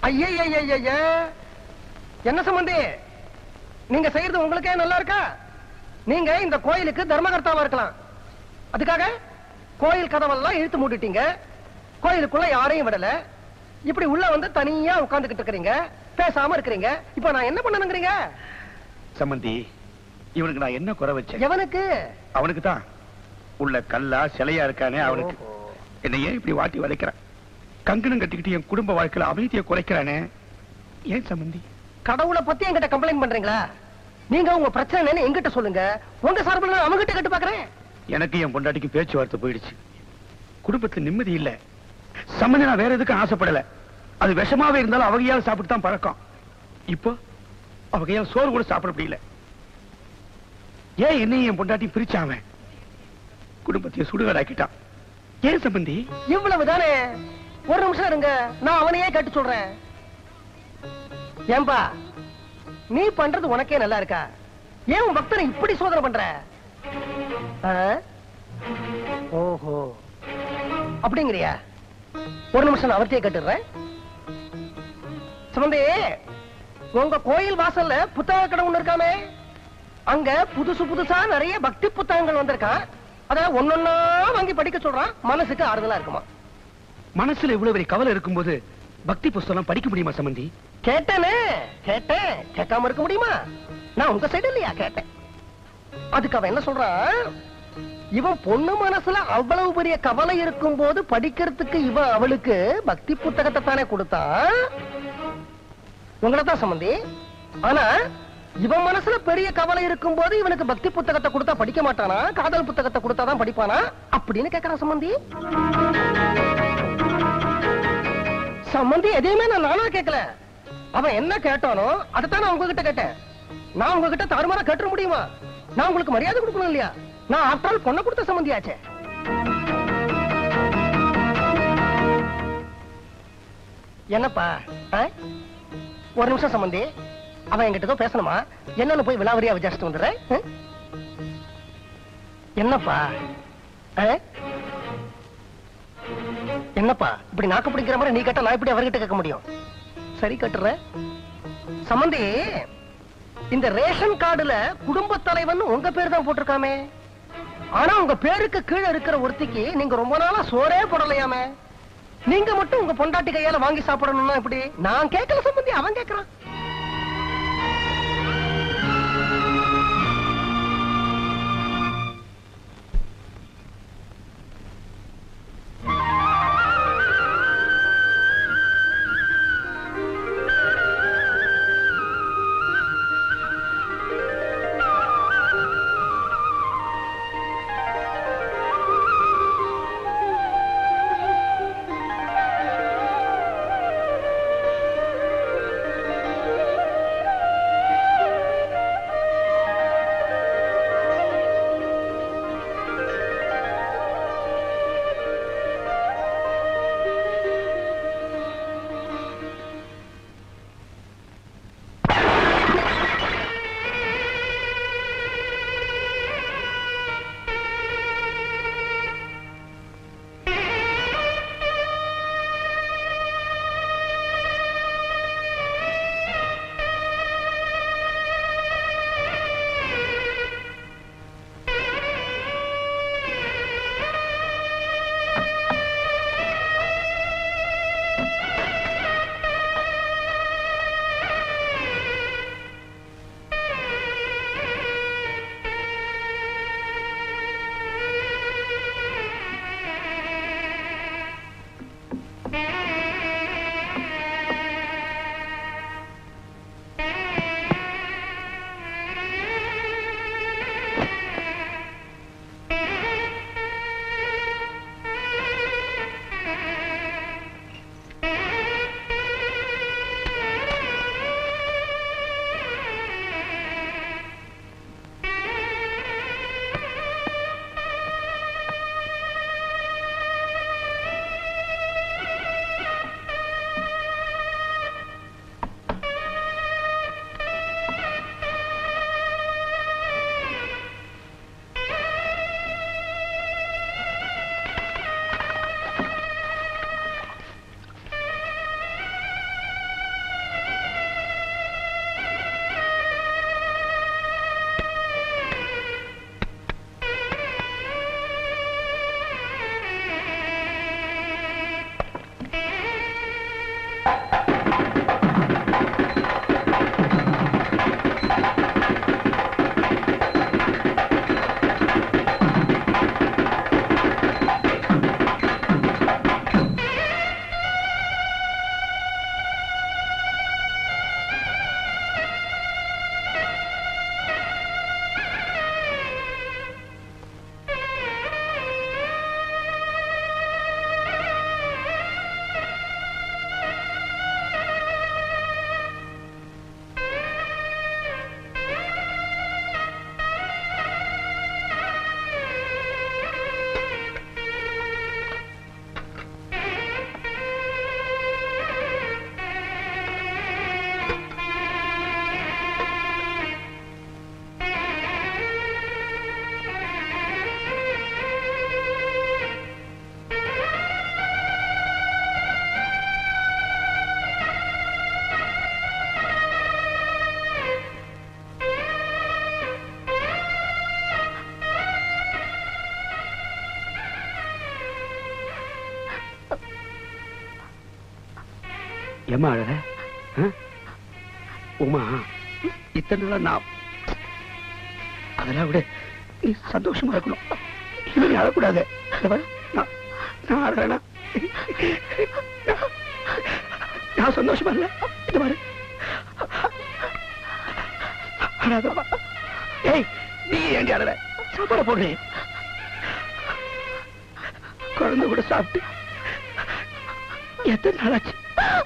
ஐயய்யய்யய்ய என்ன சம்பந்தி நீங்க செய்யறது உங்களுக்கே நல்லா இருக்கா நீங்க இந்த கோயிலுக்கு தர்மகர்த்தாவா இருக்கலாம் அதுக்காக கோயில் கதவெல்லாம் இழுத்து மூடிட்டீங்க கோயிலுக்குள்ள யாரையும் விடல இப்படி உள்ள வந்து தனியா உட்கார்ந்துகிட்டு இருக்கிறீங்க பேசாம இருக்கிறீங்க இப்ப நான் என்ன பண்ணணுங்கிறீங்க சம்பந்தி இவனுக்கு நான் என்ன குறை வச்சேன் எவனுக்கு அவனுக்கு தான் உள்ள கல்லா சிலையா இருக்கானே அவனுக்கு என்னை ஏன் இப்படி வாட்டி வளைக்கிறான் கங்கணம் கட்டிக்கிட்டு என் குடும்ப வாழ்க்கையில அமைதியை குறைக்கிறானே ஏன் சம்பந்தி கடவுளை பத்தி என்கிட்ட கம்ப்ளைண்ட் பண்றீங்களா நீங்க உங்க பிரச்சனை என்னன்னு என்கிட்ட சொல்லுங்க உங்க சார்பில் நான் அவங்ககிட்ட கேட்டு பாக்குறேன் எனக்கு என் பொண்டாட்டிக்கு பேச்சுவார்த்தை போயிடுச்சு குடும்பத்துல நிம்மதி இல்ல சம்பந்தி நான் வேற எதுக்கும் ஆசைப்படல அது விஷமாவே இருந்தாலும் அவகையால் சாப்பிட்டு தான் பழக்கம் இப்போ அவகையால் சோறு கூட சாப்பிட முடியல ஏன் என்னையும் என் பொண்டாட்டி பிரிச்சாவன் குடும்பத்தையும் சுடுகாடாக்கிட்டான் ஏன் சம்பந்தி இவ்வளவுதானே ஒரு நிமிஷம் இருங்க நான் அவனையே கேட்டு சொல்றேன் ஏன்பா நீ பண்றது உனக்கே நல்லா இருக்கா ஏன் உன் பக்தனை இப்படி சோதனை பண்ற ஆ? ஓஹோ அப்படிங்கிறியா ஒரு நிமிஷம் நான் அவர்த்தையே கேட்டுடுறேன் சுமந்தி உங்க கோயில் வாசல்ல புத்தக கடை ஒண்ணு இருக்காமே அங்க புதுசு புதுசா நிறைய பக்தி புத்தகங்கள் வந்திருக்கான் அத ஒன்னொன்னா வாங்கி படிக்க சொல்றான் மனசுக்கு ஆறுதலா இருக்குமா மனசுல இவ்வளவு பெரிய கவலை இருக்கும்போது பக்தி புஸ்தகம் படிக்க முடியுமா சம்பந்தி கேட்டனே கேட்டேன் கேட்காம இருக்க முடியுமா நான் உங்க சைடு இல்லையா கேட்டேன் அதுக்கு அவன் என்ன சொல்றான் இவன் பொண்ணு மனசுல அவ்வளவு பெரிய கவலை இருக்கும் போது படிக்கிறதுக்கு இவன் அவளுக்கு பக்தி புத்தகத்தை தானே கொடுத்தான் உங்களை தான் சம்பந்தி ஆனா இவன் மனசுல பெரிய கவலை இருக்கும் போது இவனுக்கு பக்தி புத்தகத்தை கொடுத்தா படிக்க மாட்டானா காதல் புத்தகத்தை கொடுத்தாதான் படிப்பானா அப்படின்னு கேக்குறான் சம்பந்தி சம்பந்தி எதையுமே நான் நானா கேட்கல அவன் என்ன கேட்டானோ அதைத்தான் நான் உங்ககிட்ட கேட்டேன் நான் உங்ககிட்ட தாறுமாறா கேட்டுற முடியுமா நான் உங்களுக்கு மரியாதை கொடுக்கணும் இல்லையா நான் ஆஃப்டர் ஆல் பொண்ணை கொடுத்த சம்பந்தியாச்சே என்னப்பா ஆ? ஒரு நிமிஷம் சம்பந்தி அவன் என்கிட்ட ஏதோ பேசணுமா என்னன்னு போய் விலாவரியா விசாரிச்சுட்டு வந்துடுறேன் ஆ? என்னப்பா ஆ? என்னப்பா இப்படி நாக்கு பிடிக்கிற மாதிரி நீ கேட்டா நான் இப்படி அவர்கிட்ட கேட்க முடியும் சரி கட்டுறேன் சம்பந்தி இந்த ரேஷன் கார்டுல குடும்ப தலைவன் உங்க பேர் தான் போட்டிருக்காமே ஆனா உங்க பேருக்கு கீழே இருக்கிற ஒருத்திக்கு நீங்க ரொம்ப நாளா சோறே போடலையாமே நீங்க மட்டும் உங்க பொண்டாட்டி கையால வாங்கி சாப்பிடணும்னா இப்படி நான் கேட்கல சம்பந்தி அவன் கேட்கறான் ஏமா அழற ஆ? உமா இத்தனை நாளா நான் அதெல்லாம் விட நீ சந்தோஷமா இருக்கணும் இனிமே நீ அழக்கூடாது இந்த பாரு, நான் நான் அழறேனா நான் சந்தோஷமா இல்ல இந்த மாதிரி அழாதம்மா. ஏய் நீ ஏண்டி அழற சாப்பாட போடு குழந்தை கூட சாப்பிட்டு எத்தனை நாளாச்சு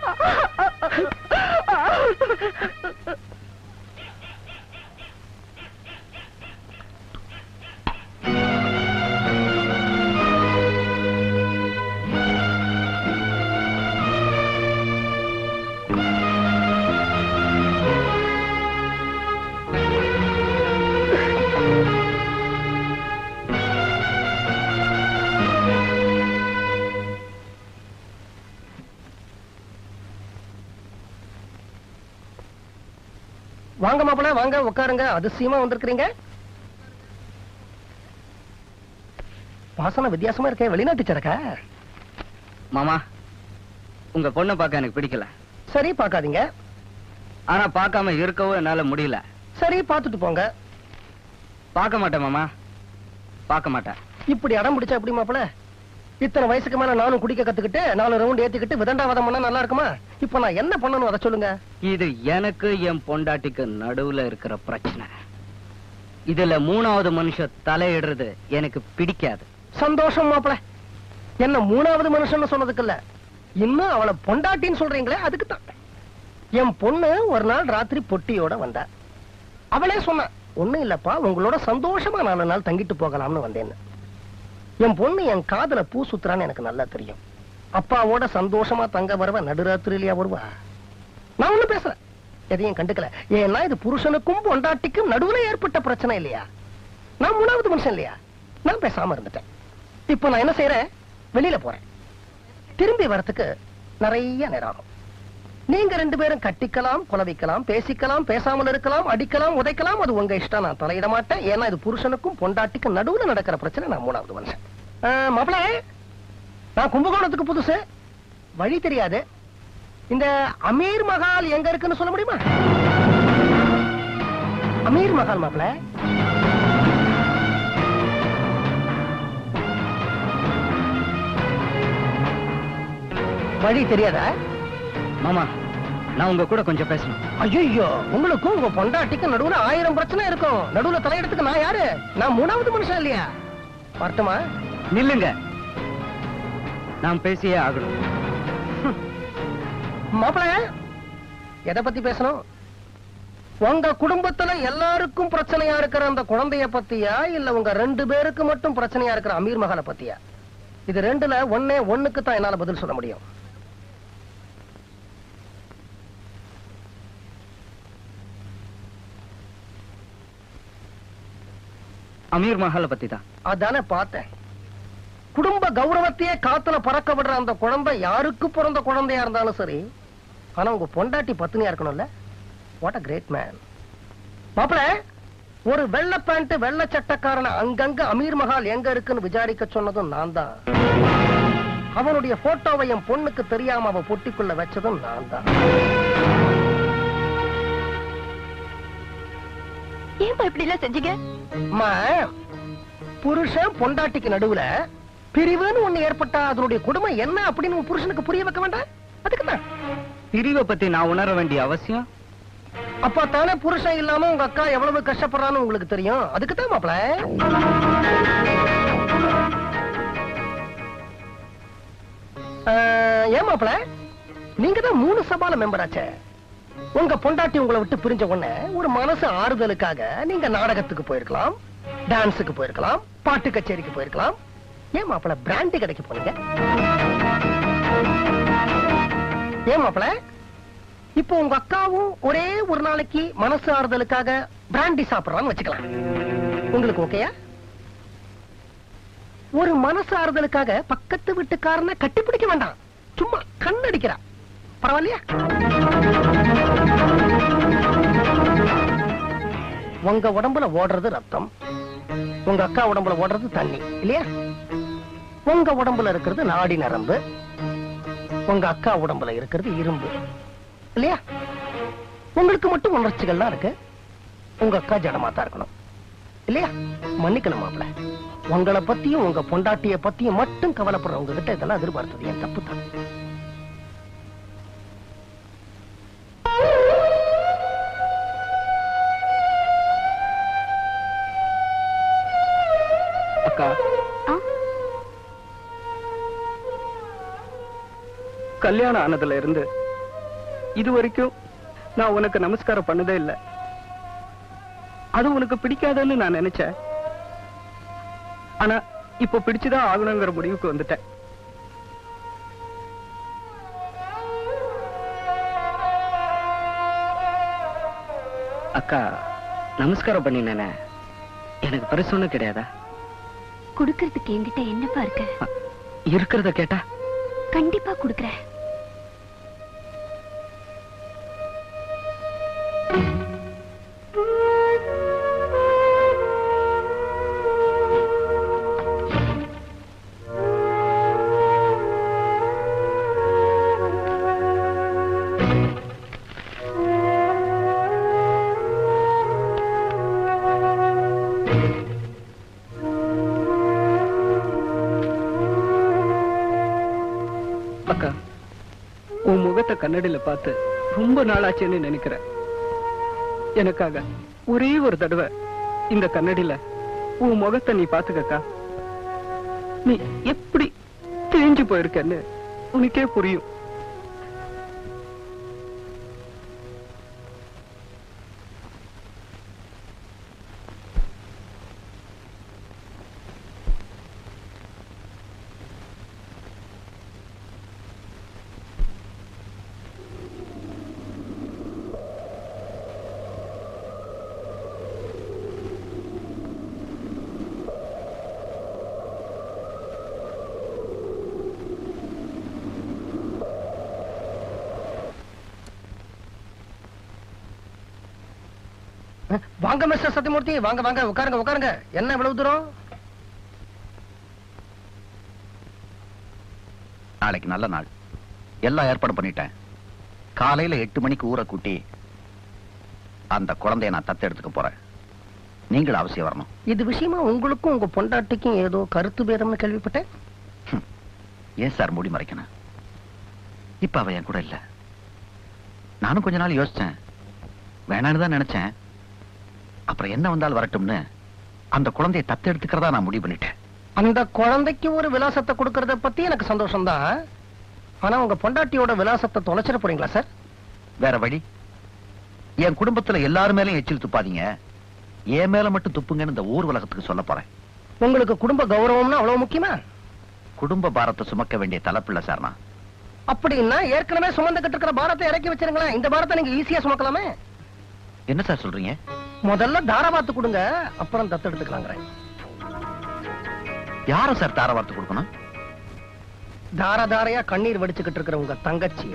வாங்க மாப்பிள வாங்க உட்காருங்க அதிசயமா வந்திருக்கிறீங்க வாசனை வித்தியாசமா இருக்கே வெளிநாட்டு சரக்கா மாமா உங்க பொண்ணை பார்க்க எனக்கு பிடிக்கல சரி பார்க்காதீங்க ஆனா பார்க்காம இருக்கவும் என்னால முடியல சரி பார்த்துட்டு போங்க பார்க்க மாட்டேன் மாமா பார்க்க மாட்டேன் இப்படி அடம் பிடிச்சா எப்படி மாப்பிள இத்தனை வயசுக்கு மேல நானும் குடிக்க கத்துக்கிட்டு நாலு ரவுண்ட் ஏத்திக்கிட்டு விதண்டாவாதம் பண்ணா நல்லா இருக்குமா இப்போ நான் என்ன பண்ணணும் அதை சொல்லுங்க இது எனக்கு என் பொண்டாட்டிக்கு நடுவுல இருக்கிற பிரச்சனை இதுல மூணாவது மனுஷன் தலையிடுறது எனக்கு பிடிக்காது சந்தோஷம் மாப்பிள என்ன மூணாவது மனுஷன் சொன்னதுக்கு இல்ல இன்னும் அவளை பொண்டாட்டின்னு சொல்றீங்களே அதுக்கு தான் என் பொண்ணு ஒரு நாள் ராத்திரி பொட்டியோட வந்தா அவளே சொன்னா ஒண்ணும் இல்லப்பா உங்களோட சந்தோஷமா நாலு நாள் தங்கிட்டு போகலாம்னு வந்தேன்னு என் பொண்ணு என் காதுல பூ சுத்துறான்னு எனக்கு நல்லா தெரியும் அப்பாவோட சந்தோஷமா தங்க வருவ நடுராத்திரியிலயா வருவா நான் ஒண்ணும் பேசல எதையும் கண்டுக்கல ஏன்னா இது புருஷனுக்கும் பொண்டாட்டிக்கும் நடுவுல ஏற்பட்ட பிரச்சனை இல்லையா நான் மூணாவது மனுஷன் இல்லையா நான் பேசாம இருந்துட்டேன் இப்போ நான் என்ன செய்யறேன் வெளியில போறேன் திரும்பி வரத்துக்கு நிறைய நேரம் ஆகும் நீங்க ரெண்டு பேரும் கட்டிக்கலாம் குலவிக்கலாம் பேசிக்கலாம் பேசாமல் இருக்கலாம் அடிக்கலாம் உதைக்கலாம் அது உங்க இஷ்டம் நான் தலையிட மாட்டேன் ஏன்னா இது புருஷனுக்கும் பொண்டாட்டிக்கும் நடுவுல நடக்கிற பிரச்சனை நான் மூணாவது மனுஷன் மாப்பிள நான் கும்பகோணத்துக்கு புதுசு வழி தெரியாது இந்த அமீர் மகால் எங்க இருக்குன்னு சொல்ல முடியுமா அமீர் மகால் மாப்பிள வழி தெரியாதா மாமா நான் உங்க கூட கொஞ்சம் பேசணும் ஐயோ உங்களுக்கும் உங்க பொண்டாட்டிக்கும் நடுவுல ஆயிரம் பிரச்சனை இருக்கும் நடுவுல தலையிடத்துக்கு நான் யாரு நான் மூணாவது மனுஷன் இல்லையா வரட்டுமா நில்லுங்க நான் பேசியே ஆகணும் மாப்பிள எதை பத்தி பேசணும் உங்க குடும்பத்துல எல்லாருக்கும் பிரச்சனையா இருக்கிற அந்த குழந்தைய பத்தியா இல்ல உங்க ரெண்டு பேருக்கு மட்டும் பிரச்சனையா இருக்கிற அமீர் மகாலை பத்தியா இது ரெண்டுல ஒன்னே ஒண்ணுக்கு தான் என்னால பதில் சொல்ல முடியும் அமீர் மஹாலை பத்தி தான் அதானே பார்த்தேன் குடும்ப கௌரவத்தையே காத்துல பறக்க விடுற அந்த குழந்தை யாருக்கு பிறந்த குழந்தையா இருந்தாலும் சரி ஆனா உங்க பொண்டாட்டி பத்தினியா இருக்கணும்ல வாட் அ கிரேட் மேன் மாப்பிள ஒரு வெள்ளை பேண்ட் வெள்ளை சட்டக்காரன அங்கங்க அமீர் மஹால் எங்க இருக்குன்னு விசாரிக்க சொன்னதும் நான் தான் அவனுடைய போட்டோவை என் பொண்ணுக்கு தெரியாம அவ பொட்டிக்குள்ள வச்சதும் நான் தான் ஏன்பா இப்படி எல்லாம் செஞ்சீங்க அம்மா, புருஷன் பொண்டாட்டிக்கு நடுவுல பிரிவுன்னு ஒண்ணு ஏற்பட்டா அதனுடைய கொடுமை என்ன அப்படின்னு உன் புருஷனுக்கு புரிய வைக்க வேண்டாம் அதுக்கு தான் பிரிவை பத்தி நான் உணர வேண்டிய அவசியம் அப்ப தானே புருஷன் இல்லாம உங்க அக்கா எவ்வளவு கஷ்டப்படுறான்னு உங்களுக்கு தெரியும் அதுக்கு தான் மாப்பிள ஏன் மாப்பிள நீங்க தான் மூணு சபால மெம்பர் ஆச்சே உங்க பொண்டாட்டி உங்களை விட்டு பிரிஞ்ச உடனே ஒரு மனசு ஆறுதலுக்காக நீங்க நாடகத்துக்கு போயிருக்கலாம் டான்ஸுக்கு போயிருக்கலாம் பாட்டு கச்சேரிக்கு போயிருக்கலாம் ஏன் மாப்பிள பிராண்டி கடைக்கு போனீங்க ஏன் மாப்பிள இப்போ உங்க அக்காவும் ஒரே ஒரு நாளைக்கு மனசு ஆறுதலுக்காக பிராண்டி சாப்பிடுறான்னு வச்சுக்கலாம் உங்களுக்கு ஓகேயா ஒரு மனசு ஆறுதலுக்காக பக்கத்து வீட்டுக்காரனை கட்டிப்பிடிக்க வேண்டாம் சும்மா கண்ணடிக்கிறா பரவாயில்லையா உங்க உடம்புல ஓடுறது ரத்தம் உங்க அக்கா உடம்புல ஓடுறது தண்ணி இல்லையா உங்க உடம்புல இருக்கிறது நாடி நரம்பு உங்க அக்கா உடம்புல இருக்கிறது இரும்பு இல்லையா உங்களுக்கு மட்டும் உணர்ச்சிகள்லாம் இருக்கு உங்க அக்கா ஜடமா தான் இருக்கணும் இல்லையா மன்னிக்கணும் மாப்பிள உங்களை பத்தியும் உங்க பொண்டாட்டிய பத்தியும் மட்டும் கவலைப்படுறவங்க கிட்ட இதெல்லாம் எதிர்பார்த்தது என் தப்பு தான் அக்கா ஆ? கல்யாணம் ஆனதுல இருந்து இது வரைக்கும் நான் உனக்கு நமஸ்காரம் பண்ணதே இல்ல அது உனக்கு பிடிக்காதுன்னு நான் நினைச்சேன் ஆனா இப்ப பிடிச்சுதான் ஆகணுங்கிற முடிவுக்கு வந்துட்டேன் அக்கா நமஸ்காரம் பண்ணினேனே எனக்கு பரிசு ஒண்ணும் கிடையாதா குடுக்கறதுக்கு என்கிட்ட என்னப்பா இருக்கு இருக்கிறத கேட்டா கண்டிப்பா குடுக்கறேன் அக்கா உன் முகத்தை கண்ணாடியில பார்த்து ரொம்ப நாளாச்சுன்னு நினைக்கிறேன் எனக்காக ஒரே ஒரு தடவை இந்த கண்ணாடியில உன் முகத்தை நீ பாத்துக்கக்கா நீ எப்படி தேஞ்சு போயிருக்கன்னு உனக்கே புரியும் வாங்க மிஸ்டர் சத்தியமூர்த்தி வாங்க வாங்க உட்காருங்க உட்காருங்க என்ன இவ்வளவு தூரம் நாளைக்கு நல்ல நாள் எல்லாம் ஏற்பாடு பண்ணிட்டேன் காலையில எட்டு மணிக்கு ஊரை கூட்டி அந்த குழந்தைய நான் தத்தெடுத்துக்க போறேன் நீங்களும் அவசியம் வரணும் இது விஷயமா உங்களுக்கும் உங்க பொண்டாட்டிக்கும் ஏதோ கருத்து பேதம்னு கேள்விப்பட்டேன் ஏன் சார் மூடி மறைக்கணும் இப்ப அவ என் கூட இல்ல நானும் கொஞ்ச நாள் யோசிச்சேன் வேணான்னு தான் நினைச்சேன் அப்புறம் என்ன வந்தாலும் வரட்டும்னு அந்த குழந்தையை தத்தெடுத்துக்கிறதா நான் முடிவு பண்ணிட்டேன் அந்த குழந்தைக்கு ஒரு விலாசத்தை கொடுக்கறத பத்தி எனக்கு சந்தோஷம் தான் ஆனா உங்க பொண்டாட்டியோட விலாசத்தை தொலைச்சிட போறீங்களா சார் வேற வழி என் குடும்பத்துல எல்லாரு மேலயும் எச்சில் துப்பாதீங்க என் மேல மட்டும் துப்புங்கன்னு இந்த ஊர் உலகத்துக்கு சொல்ல போறேன் உங்களுக்கு குடும்ப கௌரவம்னா அவ்வளவு முக்கியமா குடும்ப பாரத்தை சுமக்க வேண்டிய தலைப்பில்ல சார் நான் அப்படின்னா ஏற்கனவே சுமந்துகிட்டு இருக்கிற பாரத்தை இறக்கி வச்சிருங்களேன் இந்த பாரத்தை நீங்க ஈஸியா சுமக்கலாமே என்ன சார் சொல்றீங்க முதல்ல தாராபாத்து கொடுங்க அப்புறம் தத்தெடுத்துக்கலாங்கிறேன் யார சார் தார வார்த்தை கொடுக்கணும் தார தாரையா கண்ணீர் வடிச்சுக்கிட்டு இருக்கிற உங்க தங்கச்சிய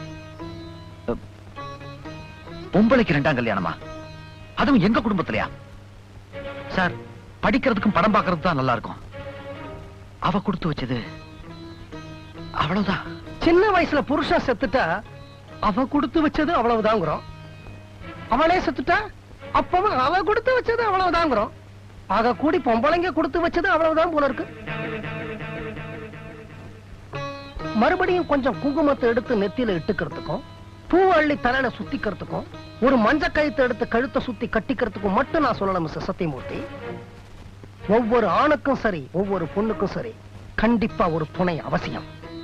பொம்பளைக்கு ரெண்டாம் கல்யாணமா அதுவும் எங்க குடும்பத்திலயா சார் படிக்கிறதுக்கும் படம் பார்க்கறது தான் நல்லா இருக்கும் அவ கொடுத்து வச்சது அவ்வளவுதான் சின்ன வயசுல புருஷன் செத்துட்டா அவ கொடுத்து வச்சது அவ்வளவுதாங்கிறோம் அவளே செத்துட்டா அப்பவும் அவ கொடுத்து வச்சது அவ்வளவுதாங்கிறோம் ஆக கூடி பொம்பளைங்க கொடுத்து வச்சது அவ்வளவுதான் போல இருக்கு மறுபடியும் கொஞ்சம் குங்குமத்தை எடுத்து நெத்தியில இட்டுக்கிறதுக்கும் பூ அள்ளி தலையில சுத்திக்கிறதுக்கும் ஒரு மஞ்ச கயித்தை எடுத்து கழுத்தை சுத்தி கட்டிக்கிறதுக்கும் மட்டும் நான் சொல்லல மிஸ்டர் சத்தியமூர்த்தி ஒவ்வொரு ஆணுக்கும் சரி ஒவ்வொரு பொண்ணுக்கும் சரி கண்டிப்பா ஒரு துணை அவசியம்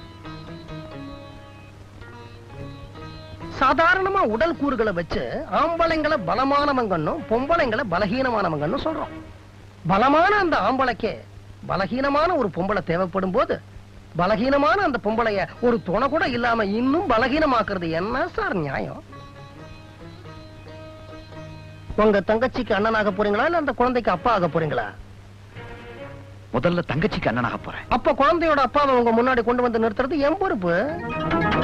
சாதாரணமா உடல் கூறுகளை வச்சு ஆம்பளைங்களை பலமானவங்கன்னும் பொம்பளைங்களை பலகீனமானவங்கன்னு சொல்றோம் பலமான அந்த ஆம்பளைக்கு பலகீனமான ஒரு பொம்பளை தேவைப்படும் போது பலகீனமான அந்த பொம்பளைய ஒரு துணை கூட இல்லாம இன்னும் பலகீனமாக்குறது என்ன சார் நியாயம் உங்க தங்கச்சிக்கு அண்ணனாக போறீங்களா இல்ல அந்த குழந்தைக்கு அப்பா ஆக போறீங்களா முதல்ல தங்கச்சிக்கு அண்ணனாக போறேன் அப்ப குழந்தையோட அப்பாவை உங்க முன்னாடி கொண்டு வந்து நிறுத்துறது என் பொறுப்பு